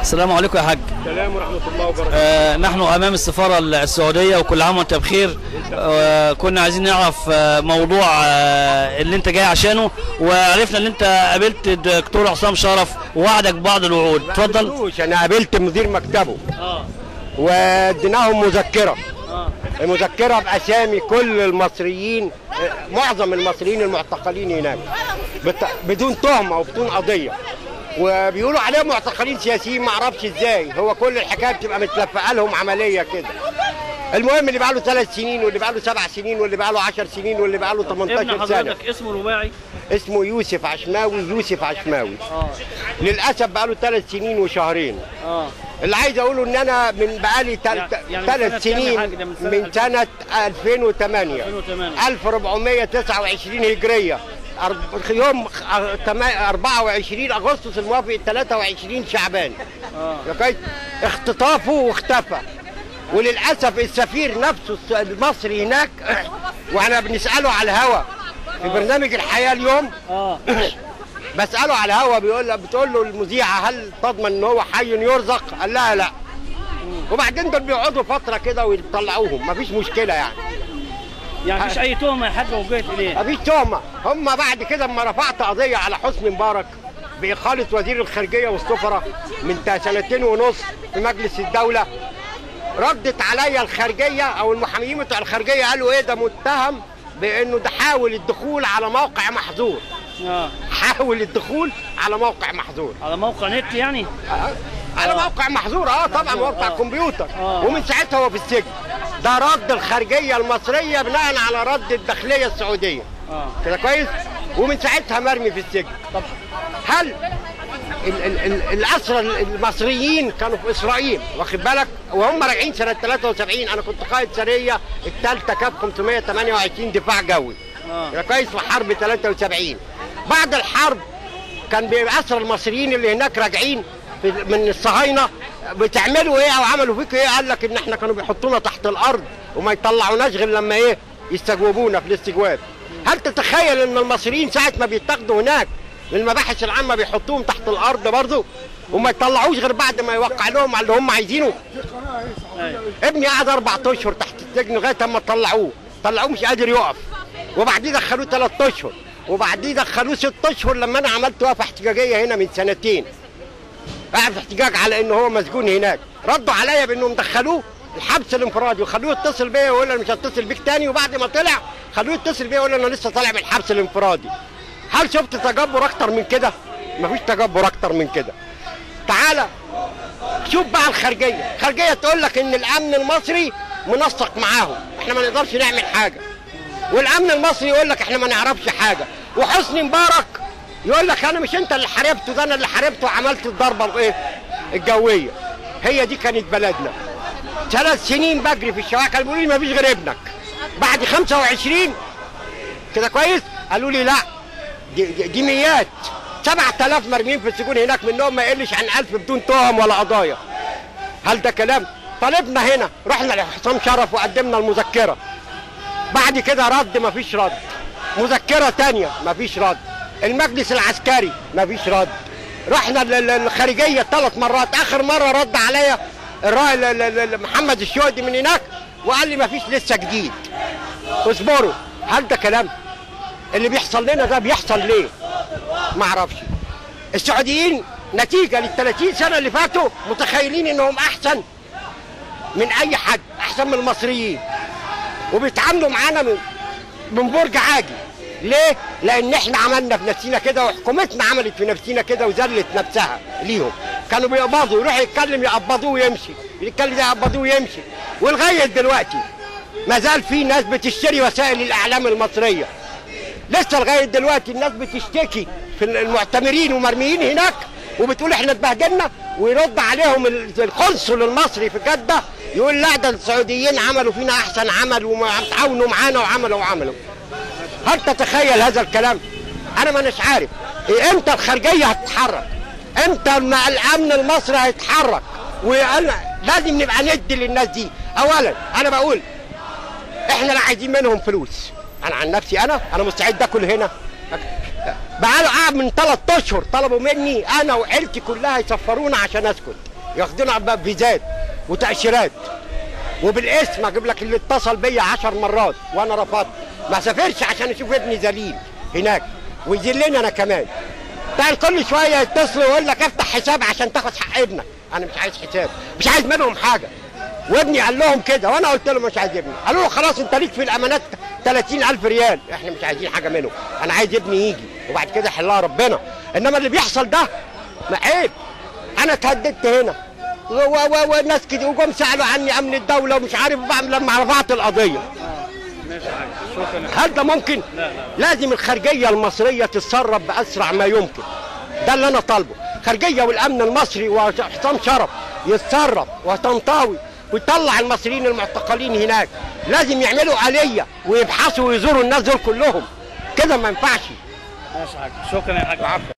السلام عليكم يا حاج السلام ورحمه الله وبركاته آه نحن امام السفاره السعوديه وكل عام وانت بخير آه كنا عايزين نعرف آه موضوع آه اللي انت جاي عشانه وعرفنا ان انت قابلت الدكتور عصام شرف ووعدك ببعض الوعود اتفضل قابلتوش، انا قابلت مدير مكتبه اه واديناهم مذكره اه المذكره باسامي كل المصريين آه، معظم المصريين المعتقلين هناك بت- بدون تهمه وبدون قضيه وبيقولوا عليهم معتقلين سياسيين ما اعرفش ازاي هو كل الحكايه بتبقى متلفقه لهم عمليه كده المهم اللي بقى له ثلاث سنين واللي بقى له سبع سنين واللي بقى له 10 سنين واللي بقى له ابن 18 سنه حضرتك اسمه رباعي اسمه يوسف عشماوي يوسف عشماوي اه للاسف بقى له ثلاث سنين وشهرين اه اللي عايز اقوله ان انا من بقالي يعني- يعني من ثلاث سنة كام يا سنين حاج؟ ده من سنة من سنه 2008 2008. 1429 هجريه أرب- يوم خ- تما- 24 اغسطس الموافق 23 شعبان اه لغايه اختطافه واختفى وللاسف السفير نفسه الس- المصري هناك واحنا بنساله على الهوا في برنامج الحياه اليوم اه بساله على الهوا بيقول بتقول له المذيعه هل تضمن ان هو حي يرزق؟ قال لها لا. وبعدين دول بيقعدوا فتره كده ويطلعوهم مفيش مشكله يعني يعني مفيش اي تهمه يا حاج وجهت اليه مفيش تهمه هم بعد كده اما رفعت قضيه على حسني مبارك باقاله وزير الخارجيه والسفراء من تا- سنتين ونص في مجلس الدوله ردت عليا الخارجيه او المحاميين بتوع الخارجيه قالوا ايه ده متهم بانه ده حاول الدخول على موقع محظور اه حاول الدخول على موقع محظور على موقع نت يعني على موقع محظور اه طبعا محظور، موقع آه. كمبيوتر آه. ومن ساعتها هو في السجن ده رد الخارجيه المصريه بناء على رد الداخليه السعوديه اه كده كويس ومن ساعتها مرمي في السجن طب هل ال- ال- ال- الاسرى المصريين كانوا في اسرائيل واخد بالك وهم راجعين سنه 73 انا كنت قائد سريه الثالثه كاب 528 دفاع جوي اه كده كويس في حرب 73 بعد الحرب كان بيأسر المصريين اللي هناك راجعين في- من الصهاينه بتعملوا ايه او عملوا فيك ايه قال لك ان احنا كانوا بيحطونا تحت الارض وما يطلعوناش غير لما ايه يستجوبونا في الاستجواب هل تتخيل ان المصريين ساعه ما بيتاخدوا هناك من المباحث العامه بيحطوهم تحت الارض برضه وما يطلعوش غير بعد ما يوقع لهم على اللي هم عايزينه ايوه ابني قعد اربع اشهر تحت السجن لغايه اما طلعوه طلعوه مش قادر يقف وبعدين دخلوه ثلاث اشهر وبعدين دخلوه ست اشهر لما انا عملت وقفه احتجاجيه هنا من سنتين قاعد في احتجاج على ان هو مسجون هناك ردوا عليا بانهم دخلوه الحبس الانفرادي وخلوه يتصل بيا ويقول انا مش هتصل بيك تاني وبعد ما طلع خلوه يتصل بيا ويقول انا لسه طالع من الحبس الانفرادي هل شفت تجبر اكتر من كده مفيش تجبر اكتر من كده تعالى شوف بقى الخارجيه الخارجيه تقول لك ان الامن المصري منسق معاهم احنا ما نقدرش نعمل حاجه والامن المصري يقول لك احنا ما نعرفش حاجه وحسني مبارك يقول لك انا مش انت اللي حاربته ده انا اللي حاربته وعملت الضربه الايه الجويه هي دي كانت بلدنا ثلاث سنين بجري في الشوارع كانوا بيقولوا لي ما فيش غير ابنك بعد 25 كده كويس قالوا لي لا دي, دي, دي ميات 7000 مرميين في السجون هناك منهم ما يقلش عن 1000 بدون تهم ولا قضايا هل ده كلام طالبنا هنا رحنا لحسام شرف وقدمنا المذكره بعد كده رد مفيش رد مذكره تانية مفيش رد المجلس العسكري مفيش رد رحنا لل- للخارجيه ثلاث مرات اخر مره رد عليا الرائد ل- ل- ل- محمد الشهدي من هناك وقال لي مفيش لسه جديد اصبروا هل ده كلام اللي بيحصل لنا ده بيحصل ليه ما اعرفش السعوديين نتيجه لل 30 سنه اللي فاتوا متخيلين انهم احسن من اي حد احسن من المصريين وبيتعاملوا معانا من من برج عاجي ليه؟ لان احنا عملنا في نفسنا كده وحكومتنا عملت في نفسنا كده وذلت نفسها ليهم كانوا بيقبضوا يروح يتكلم يقبضوه ويمشي يتكلم يقبضوه ويمشي ولغايه دلوقتي ما زال في ناس بتشتري وسائل الاعلام المصريه لسه لغايه دلوقتي الناس بتشتكي في المعتمرين ومرميين هناك وبتقول احنا اتبهدلنا ويرد عليهم ال- القنصل المصري في جده يقول لا ده السعوديين عملوا فينا احسن عمل وتعاونوا معانا وعملوا وعملوا هل تتخيل هذا الكلام؟ انا ما مش عارف إيه امتى الخارجيه هتتحرك؟ امتى الم- الامن المصري هيتحرك؟ وانا لازم نبقى ندي للناس دي اولا انا بقول احنا لا عايزين منهم فلوس انا عن نفسي انا انا مستعد اكل هنا بقاله قاعد من ثلاث اشهر طلبوا مني انا وعيلتي كلها يسفرونا عشان اسكت ياخدونا بفيزات وتاشيرات وبالاسم اجيب لك اللي اتصل بيا عشر مرات وانا رفضت ما سافرش عشان اشوف ابني ذليل هناك ويذلني انا كمان بقى كل شويه يتصلوا ويقول لك افتح حساب عشان تاخد حق ابنك انا مش عايز حساب مش عايز منهم حاجه وابني قال لهم كده وانا قلت له مش عايز ابني قالوا له خلاص انت ليك في الامانات 30000 ريال احنا مش عايزين حاجه منهم انا عايز ابني يجي وبعد كده يحلها ربنا انما اللي بيحصل ده ما عيب انا اتهددت هنا و- و- و- وناس كده وجم سالوا عني امن الدوله ومش عارف بقى لما رفعت القضيه هل ده ممكن؟ لازم الخارجيه المصريه تتصرف باسرع ما يمكن ده اللي انا طالبه خارجيه والامن المصري وحسام شرف يتصرف وطنطاوي ويطلع المصريين المعتقلين هناك لازم يعملوا آلية ويبحثوا ويزوروا الناس دول كلهم كده ما ينفعش ماشي يا حاج شكرا يا حاج